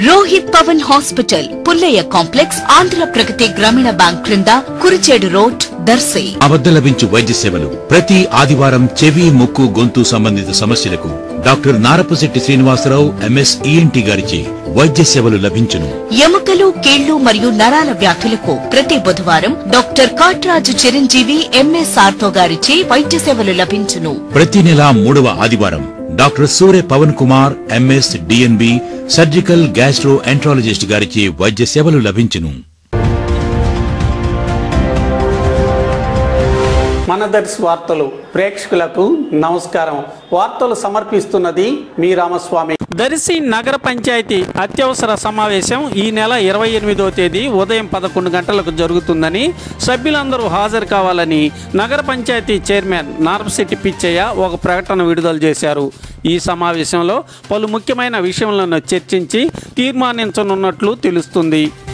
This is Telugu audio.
Rohit Pavan hospital Pullaiah complex Andhra Pragathi Grameena bank క్రింద కురిచేడు రోడ్ దర్శి అవద్ద లభించు వైద్య సేవలు ప్రతి ఆదివారం చెవి ముక్కు గొంతు సంబంధిత సమస్యలకు doctor Narapasetti Srinivasarao M S ENT గారిచే వైద్య సేవలు లభించును ఎముకలు కీళ్లు మరియు నరాల వ్యాధులకు ప్రతి బుధవారం డాక్టర్ కాట్రాజు చిరంజీవి ఎంఎస్ఆర్ తో గారిచే వైద్య సేవలు లభించును ప్రతి నెల మూడవ ఆదివారం doctor Surya Pavan Kumar M S DNB surgical gastroenterologist గారిచే వైద్య సేవలు లభించును మన దర్శి వార్తలు ప్రేక్షకులకు నమస్కారం వార్తలు సమర్పిస్తున్నది మీ రామస్వామి దర్శి నగర పంచాయతీ అత్యవసర సమావేశం ఈ నెల ఇరవై ఎనిమిదో తేదీ ఉదయం పదకొండు గంటలకు జరుగుతుందని సభ్యులందరూ హాజరు కావాలని నగర పంచాయతీ చైర్మన్ నార్పశెట్టి పిచ్చయ్య ఒక ప్రకటన విడుదల చేశారు ఈ సమావేశంలో పలు ముఖ్యమైన విషయాలను చర్చించి తీర్మానించనున్నట్లు తెలుస్తుంది